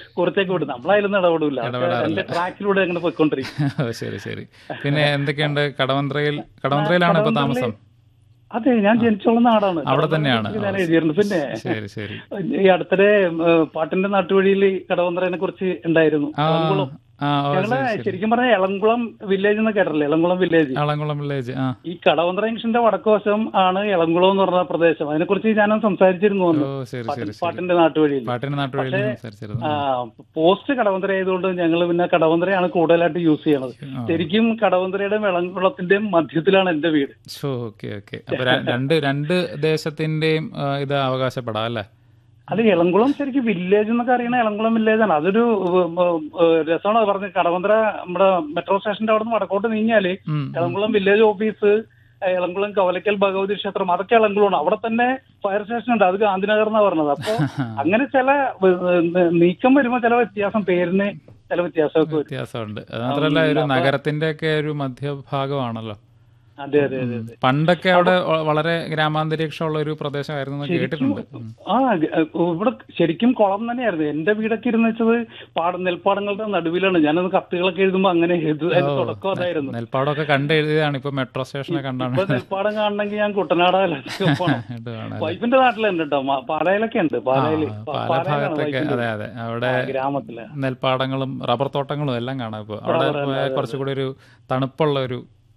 കുറച്ചൊക്കെ വിടും നമ്മളതിലൊന്നും ഇടപെടില്ല എന്റെ ട്രാക്കിലൂടെ അങ്ങനെ പോയിക്കൊണ്ടിരിക്കും ഓ, ശരി ശരി പിന്നെ എന്തൊക്കെയുണ്ട് കടവന്ത്രയിൽ കടവന്ത്രയിലാണ് ഇപ്പൊ താമസം അതെ ഞാൻ ജനിച്ചുള്ള നാടാണ് അവിടെ തന്നെയാണ്. ഞാൻ എഴുതിയിരുന്നു പിന്നെ ശരി ശരി ഈ അടുത്തിടെ ഏഹ്, പാട്ടിന്റെ നാട്ടുവഴിയിൽ കടവന്ത്രനെ കുറിച്ച് ഉണ്ടായിരുന്നു ആ എളംകുളം ആ ഓ ഞങ്ങള് ശരിക്കും പറഞ്ഞാൽ എളംകുളം വില്ലേജ് എന്ന് കേട്ടില്ലേ എളംകുളം വില്ലേജ് അളംകുളം വില്ലേജ് ആ ഈ കടവന്ത്ര ജംഗ്ഷന്റെ വടക്കുവശം ആണ് എളംകുളം എന്ന് പറഞ്ഞ പ്രദേശം അതിനെക്കുറിച്ച് ഞാനും സംസാരിച്ചിരുന്നു ഓ അന്ന് ശരി ശരി ശരി പാട്ടിന്റെ നാട്ടുവഴിയിൽ പാട്ടിന് നാട്ടുവഴിയിൽ സംസാരിച്ചിരുന്നു ആ, പോസ്റ്റ് കടവന്ത്ര ആയതുകൊണ്ട് ഞങ്ങൾ പിന്നെ കടവന്ത്രയാണ് കൂടുതലായിട്ട് യൂസ് ചെയ്യണത് ശരിക്കും കടവന്ത്രയുടെയും വെളംകുളത്തിന്റെയും മധ്യത്തിലാണ് എന്റെ വീട് ഷോ ഓക്കെ ഓക്കെ അപ്പൊ ര- രണ്ട് രണ്ട് ദേശത്തിന്റെയും ആ, ഇത് അവകാശപ്പെടാം അല്ലേ അത് എളംകുളം ശരിക്കും വില്ലേജ് എന്നൊക്കെ അറിയണ എളംകുളം വില്ലേജ് ആണ് അതൊരു ഉം, ഉം, ഉം, രസമാണ് പറഞ്ഞത് കടവന്ത്ര നമ്മുടെ മെട്രോ സ്റ്റേഷന്റെ അവിടെ നിന്ന് വടക്കോട്ട് നീങ്ങിയാല് ഉം. എളംകുളം വില്ലേജ് ഓഫീസ് എളംകുളം കവലക്കൽ ഭഗവതി ക്ഷേത്രം അതൊക്കെ എളംകുളമാണ് അവിടെ തന്നെ ഫയർ സ്റ്റേഷൻ ഉണ്ട് അത് ഗാന്ധിനഗർ എന്നാ പറഞ്ഞത് അപ്പൊ അങ്ങനെ ചില ഉം, നീക്കം വരുമ്പോ ചില വ്യത്യാസം പേരിന് ചില വ്യത്യാസമൊക്കെ വരും വ്യത്യാസമുണ്ട് അത് മാത്രമല്ല ഒരു നഗരത്തിന്റെ ഒക്കെ ഒരു മധ്യഭാഗമാണല്ലോ അതെ അതെ അതെ അതെ പണ്ടൊക്കെ അവിടെ വ- വളരെ ഗ്രാമാന്തരീക്ഷമുള്ള ഒരു പ്രദേശമായിരുന്നു എന്ന് കേട്ടിട്ടുണ്ട് ഉം. ആ ഗ- ഇവിടെ ശരിക്കും കുളം തന്നെയായിരുന്നു എന്റെ വീടൊക്കെ ഇരുന്ന് വെച്ചത് പാട നെൽപ്പാടങ്ങളുടെ നടുവിലാണ് ഞാനത് കത്തുകളൊക്കെ എഴുതുമ്പോ അങ്ങനെ എഴുതു അതിന്റെ തുടക്കം അതായിരുന്നു നെൽപ്പാടമൊക്കെ കണ്ട് എഴുതിയതാണ് ഇപ്പൊ മെട്രോ സ്റ്റേഷനെ കണ്ടാണ് ഇപ്പൊ നെൽപ്പാടം കാണണമെങ്കിൽ ഞാൻ കുട്ടനാടല്ല പോണം ഇത് കാണാൻ. വൈഫിന്റെ നാട്ടിലുണ്ട് കേട്ടോ മ- പാലായിലൊക്കെ ഉണ്ട് പാലായില് പ- പല പാലായിലാണ് ഭാഗത്തൊക്കെ വൈഫിന്റെ അതെ അതെ അവിടെ ആ, ഗ്രാമത്തില് നെൽപ്പാടങ്ങളും റബ്ബർ തോട്ടങ്ങളും എല്ലാം കാണാം ഇപ്പൊ അവിടെ പോയാൽ കുറച്ചുകൂടി ഒരു തണുപ്പുള്ള ഒരു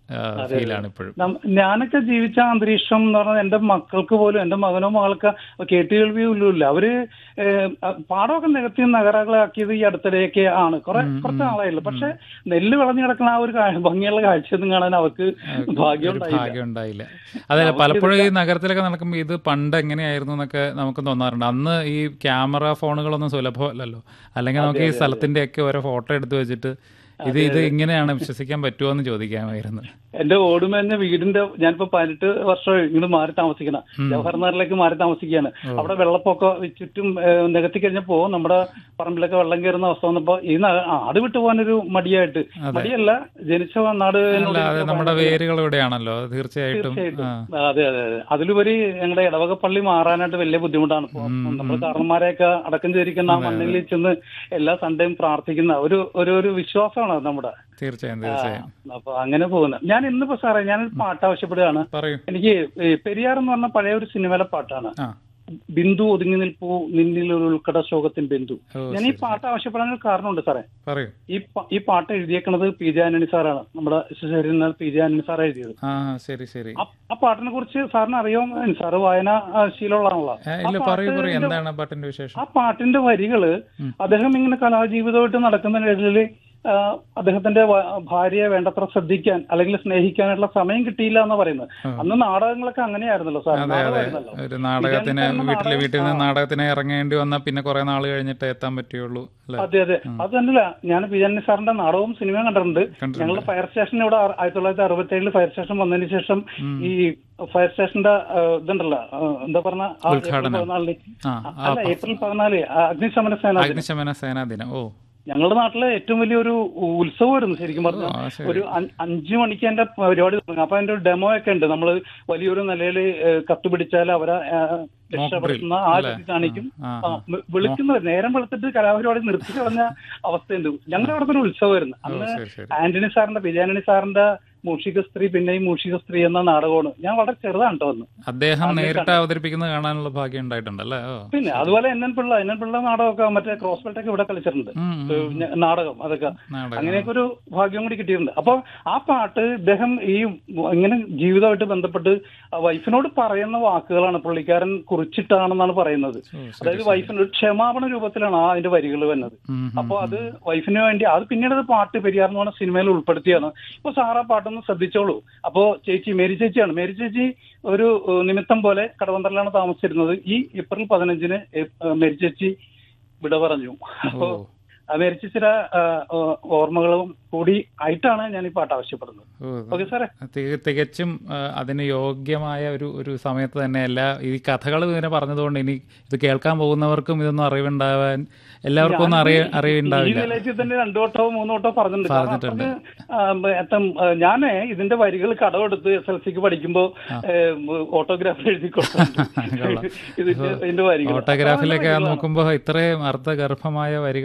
ഫീലാണ് ഇപ്പോഴും നം- ഞാനൊക്കെ ജീവിച്ച അന്തരീക്ഷം എന്ന് പറഞ്ഞാൽ എന്റെ മക്കൾക്ക് പോലും എന്റെ മകനോ മകൾക്ക് കേട്ട് കേൾവിയും ഇല്ല അവര് ഏഹ്, പാടമൊക്കെ നികത്തി നഗരങ്ങളാക്കിയത് ഈ അടുത്തിടെയൊക്കെ ആണ് കുറെ കുറച്ച് നാളായില്ല പക്ഷെ നെല്ല് വിളഞ്ഞു കിടക്കുന്ന ആ ഒരു കാ- ഭംഗിയുള്ള കാഴ്ചയൊന്നും കാണാൻ അവർക്ക് ഭാഗ്യം ഒരു ഉണ്ടായില്ല ഭാഗ്യം ഉണ്ടായില്ല അതെ പലപ്പോഴും ഈ നഗരത്തിലൊക്കെ നടക്കുമ്പോൾ ഇത് പണ്ട് എങ്ങനെയായിരുന്നു എന്നൊക്കെ നമുക്ക് തോന്നാറുണ്ട് അന്ന് ഈ ക്യാമറ ഫോണുകളൊന്നും സുലഭമല്ലല്ലോ അല്ലെങ്കിൽ നമുക്ക് ഈ സ്ഥലത്തിന്റെ ഒക്കെ ഓരോ ഫോട്ടോ എടുത്ത് വെച്ചിട്ട് ഇത് ഇത് ഇങ്ങനെയാണ് വിശ്വസിക്കാൻ പറ്റുമോ എന്ന് ചോദിക്കാമായിരുന്നു എന്റെ ഓടുമേഞ്ഞ വീടിന്റെ ഞാനിപ്പോ പതിനെട്ട് വർഷം ഇങ്ങോട്ട് മാറി താമസിക്കണം ജവഹർലാലിലേക്ക് മാറി താമസിക്കുകയാണ് അവിടെ വെള്ളപ്പൊക്കം ചുറ്റും ഏഹ്, നികത്തി കഴിഞ്ഞപ്പോ നമ്മുടെ പറമ്പിലൊക്കെ വെള്ളം കയറുന്ന അവസ്ഥ വന്നപ്പോ ഈ ന- ആട് വിട്ടു പോകാനൊരു മടിയായിട്ട് മടിയല്ല ജനിച്ച നാട് എന്നോട് അല്ല അത് നമ്മുടെ വേരുകൾ ഇവിടെയാണല്ലോ തീർച്ചയായിട്ടും ആ അതെ അതെ അതെ അതിലുപരി ഞങ്ങളുടെ ഇടവക പള്ളി മാറാനായിട്ട് വലിയ ബുദ്ധിമുട്ടാണ് ഇപ്പൊ നമ്മൾ കാരണന്മാരെയൊക്കെ അടക്കം ചെയ്തിരിക്കുന്ന ആ മണ്ണിൽ ചെന്ന് എല്ലാ സൺഡേയും പ്രാർത്ഥിക്കുന്ന ഒരു ഒരു ഒരു വിശ്വാസമാണ് അത് നമ്മുടെ തീർച്ചയായും തീർച്ചയായും അപ്പൊ അങ്ങനെ പോകുന്നത് ഞാൻ ഇന്നിപ്പോ സാറേ ഞാനൊരു പാട്ട് ആവശ്യപ്പെടുകയാണ് പറയൂ എനിക്ക് ഈ പെരിയാർ എന്ന് പറഞ്ഞ പഴയ ഒരു സിനിമയിലെ പാട്ടാണ് ആ ബിന്ദു ഒതുങ്ങി നിൽപ്പൂ നിന്നിൽ ഒരു ഉൾക്കട ശോകത്തിൻ ബിന്ദു ഓ, ഞാൻ ഈ പാട്ട് ആവശ്യപ്പെടാൻ ഒരു കാരണമുണ്ട് സാറേ പറയൂ ഈ പ- ഈ പാട്ട് എഴുതിയേക്കണത് പി ജെ ആന്റണി സാറാണ് നമ്മുടെ ശരീരം പി ജെ ആന്റണി സാർ എഴുതിയത് ആ ശരി ശരി ആ- ആ പാട്ടിനെ കുറിച്ച് സാറിന് അറിയാമോ സാറ് വായന ആ, ശീലമുള്ളതാണല്ലോ ഏ, ഇല്ല പറയൂ പറയൂ എന്താണ് ആ പാട്ടിന്റെ വിശേഷം ആ പാട്ടിന്റെ വരികള് അദ്ദേഹം ഇങ്ങനെ കലാജീവിതമായിട്ട് നടക്കുന്നതിനിടയിൽ അദ്ദേഹത്തിന്റെ വ- ഭാര്യയെ വേണ്ടത്ര ശ്രദ്ധിക്കാൻ അല്ലെങ്കിൽ സ്നേഹിക്കാനുള്ള സമയം കിട്ടിയില്ല എന്ന് പറയുന്നത് അന്ന് നാടകങ്ങളൊക്കെ അങ്ങനെയായിരുന്നല്ലോ സാർ നാടകമായിരുന്നല്ലോ ഒരു നാടകത്തിന് വീട്ടില് വീട്ടിൽ നിന്ന് നാടകത്തിന് ഇറങ്ങേണ്ടി വന്നാൽ പിന്നെ കുറെ നാൾ കഴിഞ്ഞിട്ട് എത്താൻ പറ്റുള്ളൂ അല്ലെ അതെ അതെ അത് തന്നെയല്ല ഞാൻ പി എൻ സാറിന്റെ നാടകവും സിനിമയും കണ്ടിട്ടുണ്ട് ഞങ്ങളുടെ ഫയർ സ്റ്റേഷൻ ഇവിടെ ആ- ആയിരത്തി തൊള്ളായിരത്തി അറുപത്തി ഏഴില് ഫയർ സ്റ്റേഷൻ വന്നതിന് ശേഷം ഈ ഫയർ സ്റ്റേഷന്റെ ആ, ഇതുണ്ടല്ലോ ആ, എന്താ പറഞ്ഞ ആ ഏപ്രിൽ പതിനാലിന് ആ അല്ല ഏപ്രിൽ പതിനാല് ആ, അഗ്നിശമന സേന ദിനം. അഗ്നിശമന സേനാ ദിനം ഓ ഞങ്ങളുടെ നാട്ടിലെ ഏറ്റവും വലിയൊരു ഉത്സവമായിരുന്നു ശരിക്കും പറഞ്ഞാൽ ആ ശരി ഒരു അഞ്ച് അഞ്ചു മണിക്ക് എന്റെ പരിപാടി തുടങ്ങും അപ്പൊ അതിന്റെ ഒരു ഡെമോ ഒക്കെ ഉണ്ട് നമ്മൾ വലിയൊരു നിലയിൽ കത്ത് പിടിച്ചാൽ അവരെ ആ, രക്ഷപ്പെടുത്തുന്ന ആ രീതി കാണിക്കും ആ ആ, വി- വിളിക്കുന്നത് നേരം വെളുത്തിട്ട് കലാപരിപാടി നിർത്തി കളഞ്ഞ അവസ്ഥയുണ്ട് ഞങ്ങളുടെ അവിടെ ഒരു ഉത്സവമായിരുന്നു ഓ അന്ന് ശരി ശരി ആന്റണി സാറിന്റെ വിജയാനണി സാറിന്റെ മൂഷിക സ്ത്രീ പിന്നെയും മൂഷിക സ്ത്രീ എന്ന നാടകമാണ് ഞാൻ വളരെ ചെറുതാണ് കേട്ടോ അന്ന് അദ്ദേഹം നേരിട്ട് അവതരിപ്പിക്കുന്നത് കാണാനുള്ള ഭാഗ്യം ഉണ്ടായിട്ടുണ്ടല്ലേ ഓ പിന്നെ അതുപോലെ N N Pillai N N Pillai നാടകമൊക്കെ മറ്റേ ക്രോസ് ബെൽറ്റൊക്കെ ഇവിടെ കളിച്ചിട്ടുണ്ട് ഉം, ഉം. ഏഹ് ഞ- നാടകം അതൊക്കെ നാടകം അങ്ങനെയൊക്കെ ഒരു ഭാഗ്യം കൂടി കിട്ടിയിട്ടുണ്ട് അപ്പൊ ആ പാട്ട് ഇദ്ദേഹം ഈ ഇങ്ങനെ ജീവിതമായിട്ട് ബന്ധപ്പെട്ട് ആ വൈഫിനോട് പറയുന്ന വാക്കുകളാണ് പുള്ളിക്കാരൻ കുറിച്ചിട്ടാണെന്നാണ് പറയുന്നത് ഓ, ശരി, അതായത് വൈഫിന് ഒരു ക്ഷമാപണ രൂപത്തിലാണ് ആ അതിന്റെ വരികൾ വന്നത് ഉം, ഉം. അപ്പൊ അത് വൈഫിന് വേണ്ടി അത് പിന്നീട് അത് പാട്ട് പെരിയാർ എന്ന് പറഞ്ഞ സിനിമയിൽ ഉൾപ്പെടുത്തിയാണ് ഇപ്പൊ സാറാ പാട്ടൊന്ന് ശ്രദ്ധിച്ചോളൂ അപ്പോ ചേച്ചി മേരി ചേച്ചിയാണ് മേരി ചേച്ചി ഒരു ഏഹ്, നിമിത്തം പോലെ കടവന്തറിലാണ് താമസിച്ചിരുന്നത് ഈ ഏപ്രിൽ പതിനഞ്ചിന് ഏഹ്, മേരി ചേച്ചി വിട പറഞ്ഞു അപ്പോ ഓ ആ മേരി ചേച്ചിയുടെ ആ, ആ, ഓർമ്മകളും കൂടി ആയിട്ടാണ് ഞാൻ ഈ പാട്ട് ആവശ്യപ്പെടുന്നത് ഓ ഓക്കെ സാറേ തി- തികച്ചും ആ, അതിന് യോഗ്യമായ ഒരു ഒരു സമയത്ത് തന്നെ എല്ലാ ഈ കഥകൾ ഇങ്ങനെ പറഞ്ഞതുകൊണ്ട് ഇനി ഇത് കേൾക്കാൻ പോകുന്നവർക്കും ഇതൊന്നും അറിവുണ്ടാവാൻ എല്ലാവർക്കും ഒന്നും അറിയ ഈ അറിവുണ്ടാവില്ല നിലയത്തിൽ തന്നെ രണ്ടു വട്ടോ മൂന്ന് വട്ടോ പറഞ്ഞിട്ടുണ്ട് കാരണം പറഞ്ഞിട്ടുണ്ട്. അത്രയ്ക്ക്, ആ, എത്തം, ആ, ഞാനേ ഇതിന്റെ വരികൾ കടമെടുത്ത് എസ് എൽ സിക്ക് പഠിക്കുമ്പോ ഓട്ടോഗ്രാഫിൽ എഴുതി കൊടുത്തിട്ടുണ്ട് കൊള്ളാം. ഇതിന്റെ ഇതിന്റെ വരികൾ ഓട്ടോഗ്രാഫിലൊക്കെ നോക്കുമ്പോൾ ഇത്രയും അർത്ഥഗർഭമായ വരികൾ